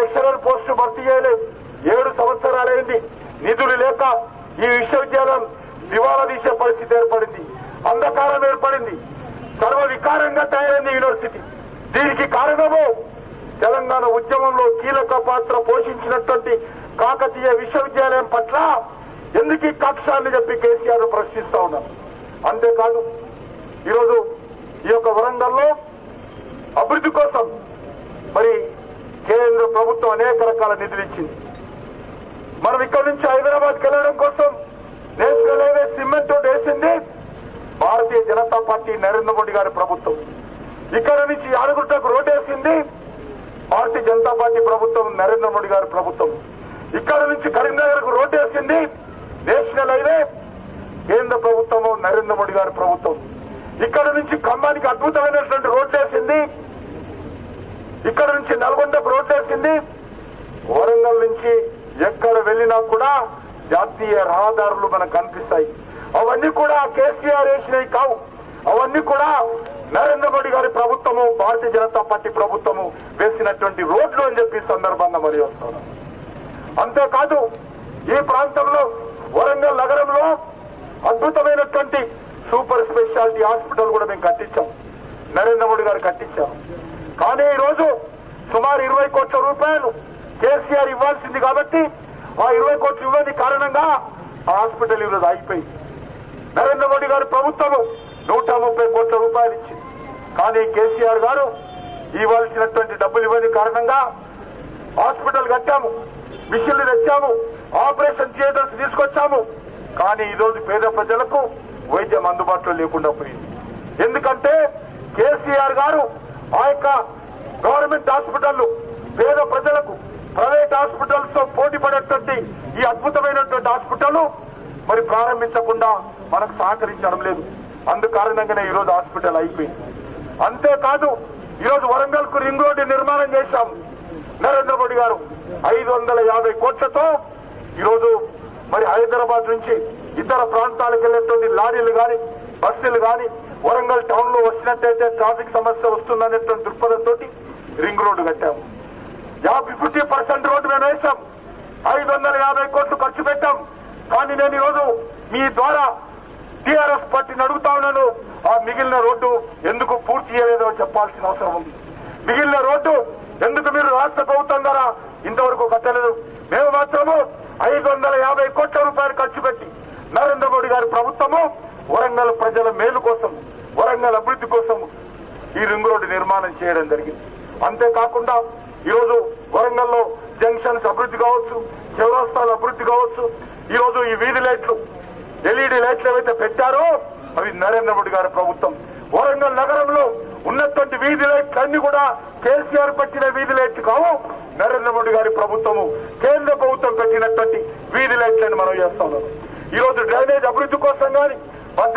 Lecturer post భర్తీ చేయలేదు ఏడు సంవత్సరాలైంది నిధులు లేక ఈ విశ్వవిద్యాలయం దివాలా తీసే పరిస్థితి ఏర్పడింది అంధకారం ఏర్పడింది సర్వ వికారంగా తయారైంది యూనివర్సిటీ దీనికి కారణము తెలంగాణ ఉద్యమంలో కీలక పాత్ర పోషించినటువంటి కాకతీయ విశ్వవిద్యాలయం పట్ల ఎందుకు ఈ కక్ష అని చెప్పి కేసీఆర్ ప్రశ్నిస్తా ఉన్నాను అంతేకాదు ఈరోజు ఈ యొక్క వరంగల్లో అభివృద్ధి కోసం మరి కేంద్ర ప్రభుత్వం అనేక రకాల నిధులు ఇచ్చింది మనం ఇక్కడ నుంచి హైదరాబాద్కి వెళ్ళడం కోసం నేషనల్ హైవే సిమెంట్ రోడ్ వేసింది భారతీయ జనతా పార్టీ నరేంద్ర మోడీ గారి ప్రభుత్వం ఇక్కడ నుంచి యాదగుట్టకు రోడ్ వేసింది భారతీయ జనతా పార్టీ ప్రభుత్వం నరేంద్ర మోడీ గారి ప్రభుత్వం ఇక్కడ నుంచి కరీంనగర్ కు రోడ్ వేసింది నేషనల్ హైవే కేంద్ర ప్రభుత్వము నరేంద్ర మోడీ గారి ప్రభుత్వం ఇక్కడ నుంచి ఖమ్మానికి అద్భుతమైనటువంటి రోడ్లు వేసింది ఇక్కడ నుంచి నల్గొండకు రోడ్లు వేసింది వరంగల్ నుంచి ఎక్కడ వెళ్ళినా కూడా జాతీయ రహదారులు మనకు కనిపిస్తాయి అవన్నీ కూడా కేసీఆర్ వేసినవి కావు అవన్నీ కూడా నరేంద్ర మోడీ గారి ప్రభుత్వము భారతీయ జనతా పార్టీ ప్రభుత్వము వేసినటువంటి రోడ్లు అని చెప్పి ఈ సందర్భంగా మరి వస్తున్నాను అంతేకాదు ఈ ప్రాంతంలో వరంగల్ నగరంలో అద్భుతమైనటువంటి సూపర్ స్పెషాలిటీ హాస్పిటల్ కూడా మేము కట్టించాం నరేంద్ర మోడీ గారు కట్టించాం కానీ ఈ రోజు సుమారు ఇరవై కోట్ల రూపాయలు కేసీఆర్ ఇవ్వాల్సింది కాబట్టి ఆ ఇరవై కోట్లు ఇవ్వని కారణంగా ఆ హాస్పిటల్ ఈరోజు ఆగిపోయింది నరేంద్ర మోడీ గారి ప్రభుత్వం నూట ముప్పై కోట్ల రూపాయలు ఇచ్చింది కానీ కేసీఆర్ గారు ఇవ్వాల్సినటువంటి డబ్బులు ఇవ్వని కారణంగా హాస్పిటల్ కట్టాము మిషన్లు తెచ్చాము ఆపరేషన్ థియేటర్స్ తీసుకొచ్చాము కానీ ఈ రోజు పేద ప్రజలకు వైద్యం అందుబాటులో లేకుండా పోయింది ఎందుకంటే కేసీఆర్ గారు ఆ యొక్క గవర్నమెంట్ హాస్పిటల్ పేద ప్రజలకు ప్రైవేట్ హాస్పిటల్స్ తో పోటీ పడేటువంటి ఈ అద్భుతమైనటువంటి హాస్పిటల్ మరి ప్రారంభించకుండా మనకు సహకరించడం లేదు అందు కారణంగానే ఈ రోజు హాస్పిటల్ అయిపోయింది అంతేకాదు ఈ రోజు వరంగల్ కు రింగ్ రోడ్డు నిర్మాణం చేశాం నరేంద్ర మోడీ గారు ఐదు వందల యాభై కోట్లతో ఈరోజు మరి హైదరాబాద్ నుంచి ఇతర ప్రాంతాలకు వెళ్ళేటువంటి లారీలు గాని బస్సులు గాని వరంగల్ టౌన్ లో వచ్చినట్టయితే ట్రాఫిక్ సమస్య వస్తుందనేటువంటి దృక్పథంతో రింగ్ రోడ్డు కట్టాము యాభై ఫిఫ్టీ పర్సెంట్ రోడ్డు మేము వేశాం ఐదు వందల యాభై కోట్లు ఖర్చు పెట్టాం కానీ నేను ఈరోజు మీ ద్వారా టీఆర్ఎస్ పార్టీని అడుగుతా ఉన్నాను ఆ మిగిలిన రోడ్డు ఎందుకు పూర్తి చేయలేదో చెప్పాల్సిన అవసరం ఉంది మిగిలిన రోడ్డు ఎందుకు మీరు రాష్ట్ర ప్రభుత్వం ద్వారా ఇంతవరకు కట్టలేదు మేము మాత్రము ఐదు వందల యాభై కోట్ల రూపాయలు ఖర్చు పెట్టి నరేంద్ర మోడీ గారి ప్రభుత్వము వరంగల్ ప్రజల మేలు కోసం వరంగల్ అభివృద్ధి కోసం ఈ రింగ్ రోడ్డు నిర్మాణం చేయడం జరిగింది అంతేకాకుండా ఈరోజు వరంగల్లో జంక్షన్స్ అభివృద్ధి కావచ్చు చౌరస్తాల అభివృద్ధి కావచ్చు ఈరోజు ఈ వీధి లైట్లు ఎల్ఈడి లైట్లు ఏవైతే పెట్టారో అవి నరేంద్ర మోడీ గారి ప్రభుత్వం వరంగల్ నగరంలో ఉన్నటువంటి వీధి లైట్లు అన్ని కూడా కేసీఆర్ పెట్టిన వీధి లైట్లు కావు నరేంద్ర మోడీ గారి ప్రభుత్వము కేంద్ర ప్రభుత్వం పెట్టినటువంటి వీధి లైట్లను మనం చేస్తున్నాం ఈ రోజు డ్రైనేజ్ అభివృద్ధి కోసం గాని భద్ర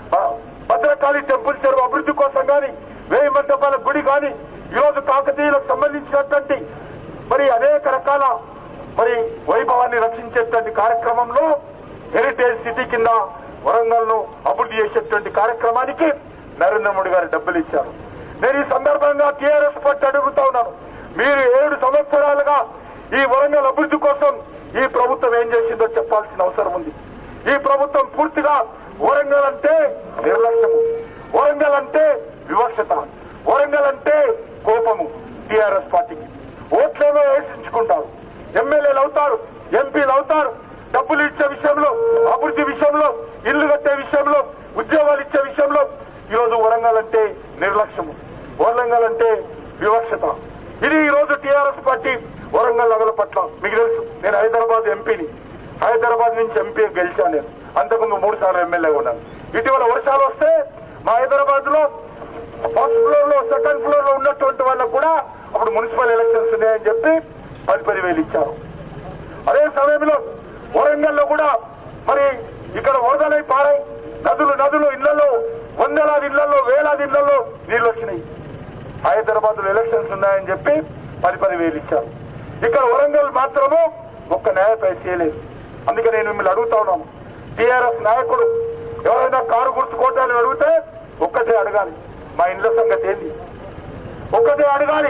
భద్రకాళి టెంపుల్ చెరువు అభివృద్ధి కోసం గాని వేయి మంటపాల గుడి గాని ఈ రోజు కాకతీయులకు సంబంధించినటువంటి మరి అనేక రకాల మరి వైభవాన్ని రక్షించేటువంటి కార్యక్రమంలో హెరిటేజ్ సిటీ కింద వరంగల్ ను అభివృద్ధి చేసేటువంటి కార్యక్రమానికి నరేంద్ర మోడీ గారు డబ్బులు ఇచ్చారు నేను ఈ సందర్భంగా టీఆర్ఎస్ పార్టీ అడుగుతా ఉన్నాను మీరు ఏడు సంవత్సరాలుగా ఈ వరంగల్ అభివృద్ధి కోసం ఈ ప్రభుత్వం ఏం చేసిందో చెప్పాల్సిన అవసరం ఉంది ఈ ప్రభుత్వం పూర్తిగా వరంగల్ అంటే నిర్లక్ష్యము వరంగల్ అంటే వివక్షత వరంగల్ అంటే కోపము టీఆర్ఎస్ పార్టీకి ఓట్లేమో వేసించుకుంటారు ఎమ్మెల్యేలు అవుతారు ఎంపీలు అవుతారు డబ్బులు ఇచ్చే విషయంలో అభివృద్ధి విషయంలో ఇల్లు కట్టే విషయంలో ఉద్యోగాలు ఇచ్చే విషయంలో ఈరోజు వరంగల్ అంటే నిర్లక్ష్యము వరంగల్ అంటే వివక్షత ఇది ఈ రోజు టీఆర్ఎస్ పార్టీ వరంగల్ నగల పట్ల మీకు తెలుసు నేను హైదరాబాద్ ఎంపీని హైదరాబాద్ నుంచి ఎంపీ గెలిచాను నేను అంతకుముందు మూడు సార్లు ఎమ్మెల్యేగా ఉన్నాను ఇటీవల వర్షాలు వస్తే మా హైదరాబాద్ లో ఫస్ట్ ఫ్లోర్ లో సెకండ్ ఫ్లోర్ లో ఉన్నటువంటి వాళ్ళకు కూడా అప్పుడు మున్సిపల్ ఎలక్షన్స్ ఉన్నాయని చెప్పి పది పది వేలు ఇచ్చారు అదే సమయంలో వరంగల్ లో కూడా మరి ఇక్కడ వరదలై పారాయి నదులు నదులు ఇళ్లలో వందలాది ఇళ్లలో వేలాది ఇళ్లలో నీళ్లు వచ్చినాయి హైదరాబాద్ లో ఎలక్షన్స్ ఉన్నాయని చెప్పి పది పది వేలు ఇచ్చారు ఇక్కడ వరంగల్ మాత్రము ఒక్క న్యాయ చేయలేదు అందుకే నేను మిమ్మల్ని అడుగుతా ఉన్నాను టీఆర్ఎస్ నాయకుడు ఎవరైనా కారు గుర్తుకోవటాన్ని అడిగితే ఒక్కటే అడగాలి మా ఇండ్ల సంగతి ఏంది ఒక్కటే అడగాలి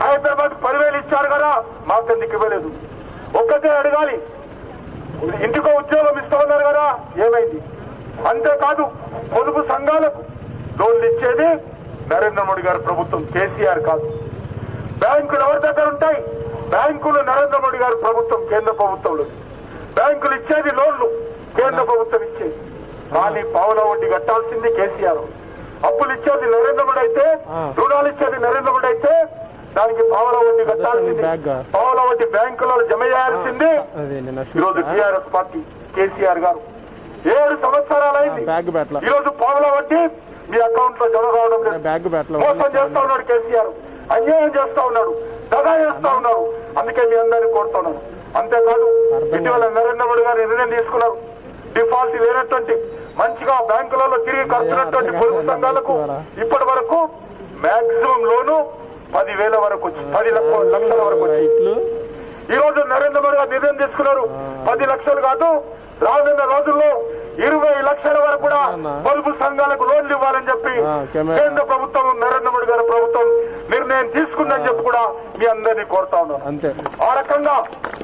హైదరాబాద్ పదివేలు ఇచ్చారు కదా మాకెందుకు ఇవ్వలేదు ఒక్కటే అడగాలి ఇంటికో ఉద్యోగం ఇస్తామన్నారు కదా ఏమైంది అంతేకాదు పొదుపు సంఘాలకు లోన్లు ఇచ్చేది నరేంద్ర మోడీ గారి ప్రభుత్వం కేసీఆర్ కాదు బ్యాంకులు ఎవరి దగ్గర ఉంటాయి బ్యాంకులు నరేంద్ర మోడీ గారి ప్రభుత్వం కేంద్ర ప్రభుత్వంలో బ్యాంకులు ఇచ్చేది లోన్లు కేంద్ర ప్రభుత్వం ఇచ్చేది కానీ పావుల వడ్డీ కట్టాల్సింది కేసీఆర్ అప్పులు ఇచ్చేది నరేంద్ర మోడీ అయితే ఆ. రుణాలు ఇచ్చేది నరేంద్ర మోడీ అయితే దానికి పావుల వడ్డీ కట్టాల్సింది బ్యాగ్. పావుల వడ్డీ బ్యాంకులలో జమ చేయాల్సింది అదే నిన్న ఈరోజు షూట్ టీఆర్ఎస్ పార్టీ కేసీఆర్ గారు ఏడు సంవత్సరాలైంది బ్యాగ్ పెట్టలా ఈరోజు పావుల వడ్డీ మీ అకౌంట్ లో జమ కావడం లేదు బ్యాగ్ పెట్టలా మోసం చేస్తా ఉన్నాడు కేసీఆర్ అన్యాయం చేస్తా ఉన్నాడు దగా చేస్తా ఉన్నాడు అందుకే మీ అందరినీ కోరుతున్నాను అంతేకాదు అర్థం ఇటీవల నరేంద్ర మోడీ గారు నిర్ణయం తీసుకున్నారు డిఫాల్ట్ లేనటువంటి మంచిగా బ్యాంకులలో తిరిగి కడుతున్నటువంటి పొదుపు సంఘాలకు ఇప్పటి వరకు మాక్సిమం లోను పదివేల వరకు వచ్చి పది లక్ష- లక్షల వరకు వచ్చి రైట్లు ఈ రోజు నరేంద్ర మోడీ గారు నిర్ణయం తీసుకున్నారు పది లక్షలు కాదు రానున్న రోజుల్లో ఇరవై లక్షల వరకు కూడా అవునా? పొదుపు సంఘాలకు లోన్లు ఇవ్వాలని చెప్పి ఆ, కెమెరా. కేంద్ర ప్రభుత్వం నరేంద్ర మోడీ గారి ప్రభుత్వం నిర్ణయం తీసుకుందని చెప్పి కూడా మీ అందరినీ కోరుతా ఉన్నాను అంతే ఆ రకంగా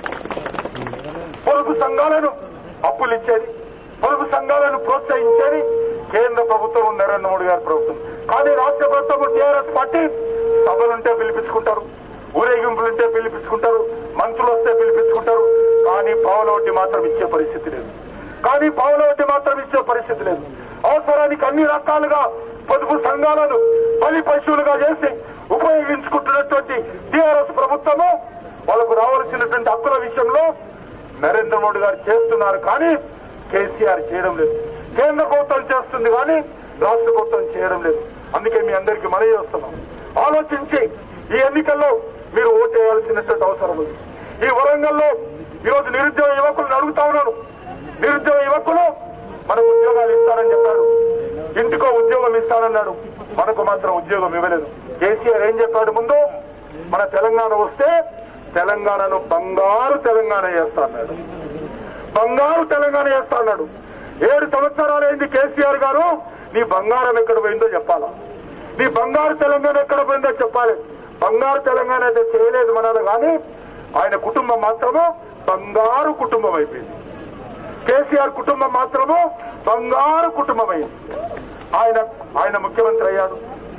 పొదుపు సంఘాలను అప్పులు ఇచ్చేది పొదుపు సంఘాలను ప్రోత్సహించేది కేంద్ర ప్రభుత్వం నరేంద్ర మోడీ గారి ప్రభుత్వం కానీ రాష్ట్ర ప్రభుత్వం టీఆర్ఎస్ పార్టీ సభలుంటే పిలిపించుకుంటారు ఊరేగింపులుంటే పిలిపించుకుంటారు మంత్రులు వస్తే పిలిపించుకుంటారు కానీ పావుల వడ్డీ మాత్రం ఇచ్చే పరిస్థితి లేదు కానీ పావుల వడ్డీ మాత్రం ఇచ్చే పరిస్థితి లేదు అవసరానికి అన్ని రకాలుగా పొదుపు సంఘాలను బలి పశువులుగా చేసి ఉపయోగించుకుంటున్నటువంటి టీఆర్ఎస్ ప్రభుత్వము వాళ్ళకు రావాల్సినటువంటి హక్కుల విషయంలో నరేంద్ర మోడీ గారు చేస్తున్నారు కానీ కేసీఆర్ చేయడం లేదు కేంద్ర ప్రభుత్వం చేస్తుంది కానీ రాష్ట్ర ప్రభుత్వం చేయడం లేదు అందుకే మీ అందరికీ మనవి చేస్తున్నాం ఆలోచించి ఈ ఎన్నికల్లో మీరు ఓటు వేయాల్సినటువంటి అవసరం ఉంది ఈ వరంగల్లో ఈరోజు నిరుద్యోగ యువకులను అడుగుతా ఉన్నాను నిరుద్యోగ యువకులు మనకు ఉద్యోగాలు ఇస్తారని చెప్పాడు ఇంటికో ఉద్యోగం ఇస్తానన్నాడు మనకు మాత్రం ఉద్యోగం ఇవ్వలేదు కేసీఆర్ ఏం చెప్పాడు ముందు మన తెలంగాణ వస్తే తెలంగాణను బంగారు తెలంగాణ చేస్తా అన్నాడు బంగారు తెలంగాణ చేస్తా అన్నాడు ఏడు సంవత్సరాలైంది కేసీఆర్ గారు నీ బంగారం ఎక్కడ పోయిందో చెప్పాలా నీ బంగారు తెలంగాణ ఎక్కడ పోయిందో చెప్పాలి బంగారు తెలంగాణ అయితే చేయలేదు మనాలి కానీ ఆయన కుటుంబం మాత్రము బంగారు కుటుంబం అయిపోయింది కేసీఆర్ కుటుంబం మాత్రము బంగారు కుటుంబం అయింది ఆయన ఆయన ముఖ్యమంత్రి అయ్యాడు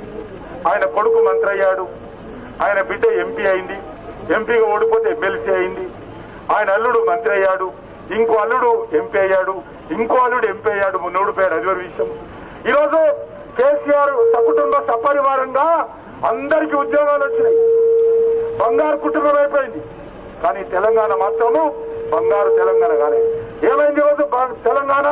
ఆయన కొడుకు మంత్రి అయ్యాడు ఆయన బిడ్డ ఎంపీ అయింది ఎంపీగా ఓడిపోతే ఎమ్మెల్సీ అయింది ఆయన అల్లుడు మంత్రి అయ్యాడు ఇంకో అల్లుడు ఎంపీ అయ్యాడు ఇంకో అల్లుడు ఎంపీ అయ్యాడు మున్నోడు పేరు అది వేరే విషయం ఈరోజు కేసీఆర్ సకుటుంబ సపరివారంగా అందరికీ ఉద్యోగాలు వచ్చినాయి బంగారు కుటుంబం అయిపోయింది కానీ తెలంగాణ మాత్రము బంగారు తెలంగాణ కాలేదు ఏమైంది ఈరోజు బ- తెలంగాణ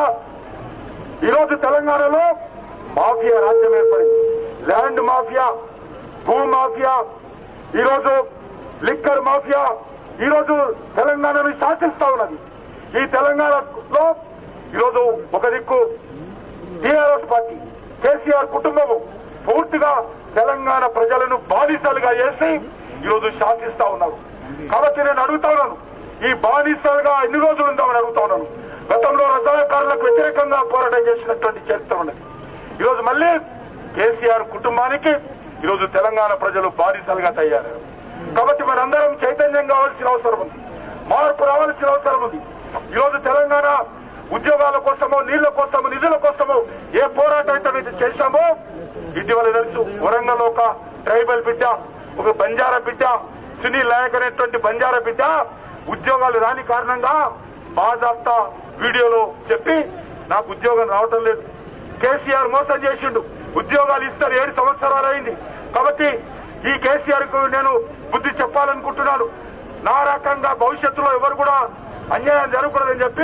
ఈరోజు తెలంగాణలో మాఫియా రాజ్యం ఏర్పడింది ల్యాండ్ మాఫియా భూ మాఫియా ఈరోజు లిక్కర్ మాఫియా ఈరోజు తెలంగాణను శాసిస్తా ఉన్నది ఈ తెలంగాణలో ఈరోజు ఒక దిక్కు టీఆర్ఎస్ పార్టీ కేసీఆర్ కుటుంబము పూర్తిగా తెలంగాణ ప్రజలను బానిసలుగా చేసి ఈరోజు శాసిస్తా ఉన్నారు కాబట్టి నేను అడుగుతా ఉన్నాను ఈ బానిసలుగా ఎన్ని రోజులు ఉందామని అడుగుతా ఉన్నాను గతంలో రజాకారులకు వ్యతిరేకంగా పోరాటం చేసినటువంటి చరిత్ర ఉన్నది ఈరోజు మళ్ళీ కేసీఆర్ కుటుంబానికి ఈరోజు తెలంగాణ ప్రజలు బానిసలుగా తయారయ్యారు కాబట్టి మనందరం చైతన్యం కావాల్సిన అవసరం ఉంది మార్పు రావాల్సిన అవసరం ఉంది ఈరోజు తెలంగాణ ఉద్యోగాల కోసమో నీళ్ల కోసమో నిధుల కోసమో ఏ పోరాటం అయితే మేము చేశామో ఇటీవల తెలుసు వరంగల్ ఒక ట్రైబల్ బిడ్డ ఒక బంజారా బిడ్డ సునీల్ నాయక్ అనేటువంటి బంజారా బిడ్డ ఉద్యోగాలు రాని కారణంగా బాజాప్తా వీడియోలో చెప్పి నాకు ఉద్యోగం రావటం లేదు కేసీఆర్ మోసం చేసిండు ఉద్యోగాలు ఇస్తారు ఏడు సంవత్సరాలు అయింది కాబట్టి ఈ కేసీఆర్ కు నేను బుద్ధి చెప్పాలనుకుంటున్నాను నా రకంగా భవిష్యత్తులో ఎవరు కూడా అన్యాయం జరగకూడదని చెప్పి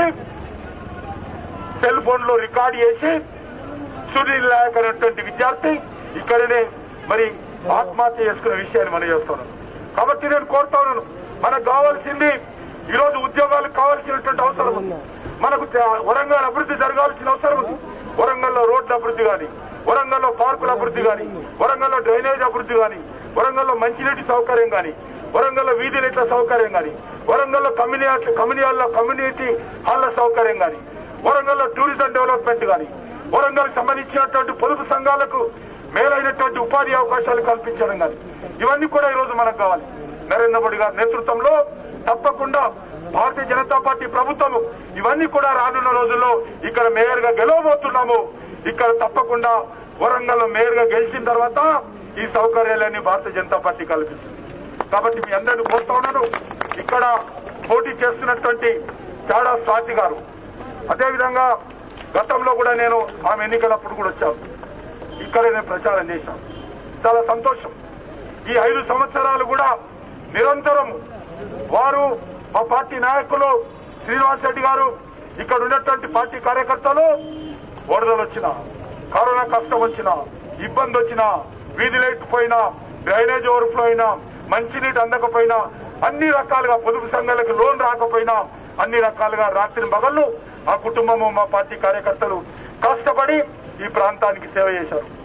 సెల్ ఫోన్ లో రికార్డ్ చేసి సునీల్ నాయక్ అనేటువంటి విద్యార్థి ఇక్కడనే మరి ఆత్మహత్య చేసుకునే విషయాన్ని మనం చేస్తున్నాం కాబట్టి నేను కోరుతా ఉన్నాను మనకు కావాల్సింది ఈ రోజు ఉద్యోగాలకు కావాల్సినటువంటి అవసరం ఉంది మనకు తె- వరంగల్ అభివృద్ధి జరగాల్సిన అవసరం ఉంది వరంగల్లో రోడ్ల అభివృద్ధి కానీ వరంగల్లో పార్కుల అభివృద్ధి కానీ వరంగల్లో డ్రైనేజ్ అభివృద్ధి కానీ వరంగల్లో మంచినీటి సౌకర్యం కానీ వరంగల్లో వీధి నీట్ల సౌకర్యం కానీ వరంగల్లో కమ్యూనిటీ కమ్యూనిటీల్లో కమ్యూనిటీ హాల్ల సౌకర్యం కానీ వరంగల్లో టూరిజం డెవలప్మెంట్ కానీ వరంగల్ సంబంధించినటువంటి పొదుపు సంఘాలకు మేలైనటువంటి ఉపాధి అవకాశాలు కల్పించడం కానీ ఇవన్నీ కూడా ఈ రోజు మనకు కావాలి నరేంద్ర మోడీ గారి నేతృత్వంలో తప్పకుండా భారతీయ జనతా పార్టీ ప్రభుత్వము ఇవన్నీ కూడా రానున్న రోజుల్లో ఇక్కడ మేయర్ గా గెలవబోతున్నాము ఇక్కడ తప్పకుండా వరంగల్ లో మేయర్ గా గెలిచిన తర్వాత ఈ సౌకర్యాలన్నీ భారతీయ జనతా పార్టీ కల్పిస్తుంది కాబట్టి మీ అందరిని కోరుతా ఉన్నాను ఇక్కడ పోటీ చేస్తున్నటువంటి చాడా స్వాతి గారు అదేవిధంగా గతంలో కూడా నేను ఆమె ఎన్నికలప్పుడు కూడా వచ్చాను ఇక్కడే నేను ప్రచారం చేశాను చాలా సంతోషం ఈ ఐదు సంవత్సరాలు కూడా నిరంతరం వారు మా పార్టీ నాయకులు శ్రీనివాస్ రెడ్డి గారు ఇక్కడ ఉన్నటువంటి పార్టీ కార్యకర్తలు వరదలు వచ్చినా కరోనా కష్టం వచ్చినా ఇబ్బంది వచ్చినా వీధి లైట్ పోయినా డ్రైనేజ్ ఓవర్ఫ్లో అయినా మంచినీటి అందకపోయినా అన్ని రకాలుగా పొదుపు సంఘాలకు లోన్ రాకపోయినా అన్ని రకాలుగా రాత్రి మగళ్ళు ఆ కుటుంబము మా పార్టీ కార్యకర్తలు కష్టపడి ఈ ప్రాంతానికి సేవ చేశారు